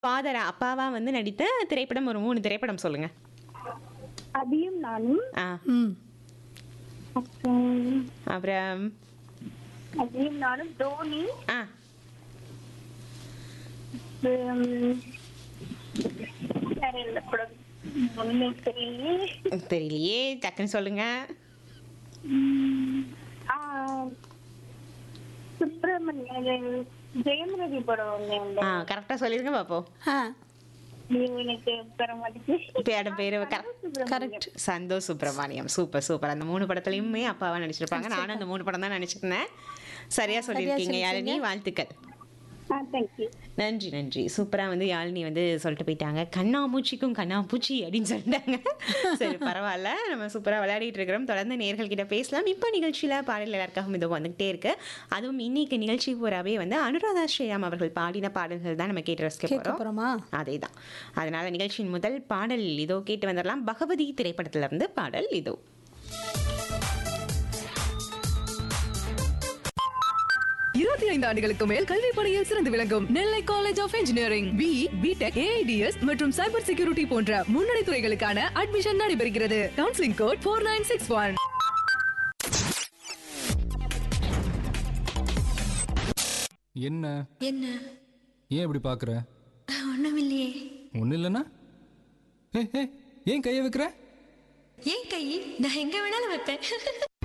ஃபாதரா அப்பாவா வந்து நடித்த திரைப்படம் ஒரு மூணு திரைப்படம் சொல்லுங்க அபியும் நானும் ஆ ம் அப்புறம் அப்புறம் அபியும் நானும் தோனி ஆ அப்புறம் வேற எந்த படம் ஒண்ணுமே தெரியலையே தெரியலையே டக்குன்னு சொல்லுங்க உம், ஆ, சுப்பிரமணியன் ஜெயம் ரவி படம் ஒண்ணு உண்டு. ஆ கரெக்டாக சொல்லிருங்க பாப்போம் ஆ நீங்க எனக்கு பெற மாட்டேங்குது பேட பேர் correct correct Santhosh Subramaniam super super அந்த மூணு படத்துலையுமே அப்பாவா நடிச்சிருப்பாங்க நானும் அந்த மூணு படம் தான் நடிச்சிருந்தேன் சரியா சொல்லியிருக்கீங்க யாழினி வாழ்த்துக்கள் ஆ தேங்க்யூ நன்றி நன்றி சூப்பராக வந்து யாழினி வந்து சொல்லிட்டு போயிட்டாங்க கண்ணாமூச்சிக்கும் கண்ணாமூச்சி அப்படின்னு சொல்லிட்டாங்க சரி பரவாயில்ல நம்ம சூப்பராக விளையாடிட்டு இருக்கிறோம் தொடர்ந்து நேர்கள் கிட்ட பேசலாம் இப்போ நிகழ்ச்சியில் பாடல் எல்லாருக்காகவும் இது வந்துகிட்டே இருக்கு அதுவும் இன்னைக்கு நிகழ்ச்சி பூராவே வந்து அனுராதா ஸ்ரீராம் அவர்கள் பாடின பாடல்கள் தான் நம்ம கேட்டு ரசிக்க கேட்க போகிறோம் போறோமா அதே தான் அதனால நிகழ்ச்சியின் முதல் பாடல் இதோ கேட்டு வந்துடலாம் பகவதி திரைப்படத்துல இருந்து பாடல் இதோ இருபத்தி ஐந்து ஆண்டுகளுக்கு மேல் கல்வி பணியில் சிறந்து விளங்கும் Nellai college of engineering B B Tech A I D S மற்றும் சைபர் செக்யூரிட்டி போன்ற முன்னணி துறைகளுக்கான அட்மிஷன் நடைபெறுகிறது counselling code four nine six one என்ன என்ன ஏன் இப்படி பார்க்குற ஒண்ணுமில்லையே ஒன்றும் இல்லைன்னா ஏ ஏ ஏன் கையை வைக்கிற ஏன் கை நான் எங்க வேணாலும் வைப்பேன்